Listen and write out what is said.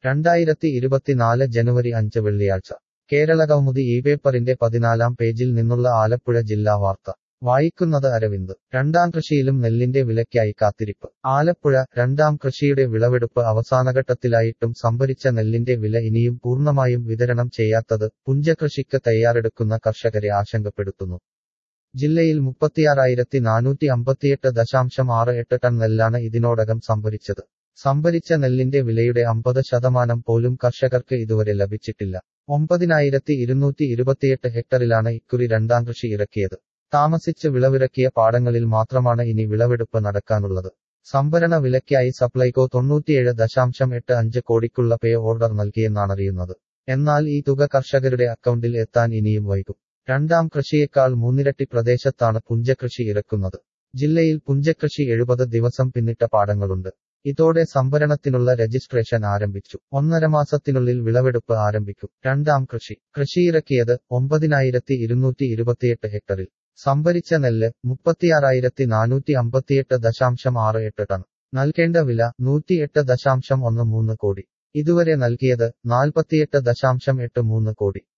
രണ്ടായിരത്തി ഇരുപത്തിനാല് ജനുവരി അഞ്ച് വെള്ളിയാഴ്ച കേരളകൗമുദി ഈ പേപ്പറിന്റെ പതിനാലാം പേജിൽ നിന്നുള്ള ആലപ്പുഴ ജില്ലാ വാർത്ത വായിക്കുന്നത് അരവിന്ദ് രണ്ടാം കൃഷിയിലും നെല്ലിന്റെ വിലയ്ക്കായി കാത്തിരിപ്പ് ആലപ്പുഴ രണ്ടാം കൃഷിയുടെ വിളവെടുപ്പ് അവസാനഘട്ടത്തിലായിട്ടും സംഭരിച്ച നെല്ലിന്റെ വില ഇനിയും പൂർണ്ണമായും വിതരണം ചെയ്യാത്തത് പുഞ്ചകൃഷിക്ക് തയ്യാറെടുക്കുന്ന കർഷകരെ ആശങ്കപ്പെടുത്തുന്നു ജില്ലയിൽ മുപ്പത്തിയാറായിരത്തി നാനൂറ്റി അമ്പത്തിയെട്ട് ദശാംശം ആറ് എട്ട് ടൺ നെല്ലാണ് ഇതിനോടകം സംഭരിച്ചത് സംഭരിച്ച നെല്ലിന്റെ വിലയുടെ അമ്പത് ശതമാനം പോലും കർഷകർക്ക് ഇതുവരെ ലഭിച്ചിട്ടില്ല ഒമ്പതിനായിരത്തി ഇരുന്നൂറ്റി ഇരുപത്തിയെട്ട് ഹെക്ടറിലാണ് ഇക്കുറി രണ്ടാം കൃഷി ഇറക്കിയത് താമസിച്ച് വിളവിറക്കിയ പാടങ്ങളിൽ മാത്രമാണ് ഇനി വിളവെടുപ്പ് നടക്കാനുള്ളത് സംഭരണ വിലയ്ക്കായി സപ്ലൈകോ തൊണ്ണൂറ്റിയേഴ് ദശാംശം എട്ട് അഞ്ച് കോടിക്കുള്ള പേ ഓർഡർ നൽകിയെന്നാണറിയുന്നത് എന്നാൽ ഈ തുക കർഷകരുടെ അക്കൗണ്ടിൽ എത്താൻ ഇനിയും വൈകും രണ്ടാം കൃഷിയേക്കാൾ മൂന്നിരട്ടി പ്രദേശത്താണ് പുഞ്ചകൃഷി ഇറക്കുന്നത് ജില്ലയിൽ പുഞ്ചകൃഷി എഴുപത് ദിവസം പിന്നിട്ട പാടങ്ങളുണ്ട് ഇതോടെ സംഭരണത്തിനുള്ള രജിസ്ട്രേഷൻ ആരംഭിച്ചു ഒന്നര മാസത്തിനുള്ളിൽ വിളവെടുപ്പ് ആരംഭിക്കും രണ്ടാം കൃഷി കൃഷിയിറക്കിയത് ഒമ്പതിനായിരത്തി ഇരുന്നൂറ്റി ഇരുപത്തിയെട്ട് ഹെക്ടറിൽ സംഭരിച്ച നെല്ല് മുപ്പത്തിയാറായിരത്തി നാനൂറ്റി അമ്പത്തിയെട്ട് ദശാംശം ആറ് എട്ട് ടൺ നൽകേണ്ട വില നൂറ്റിയെട്ട് ദശാംശം ഒന്ന് മൂന്ന് കോടി ഇതുവരെ നൽകിയത് നാൽപ്പത്തിയെട്ട് ദശാംശം എട്ട് മൂന്ന് കോടി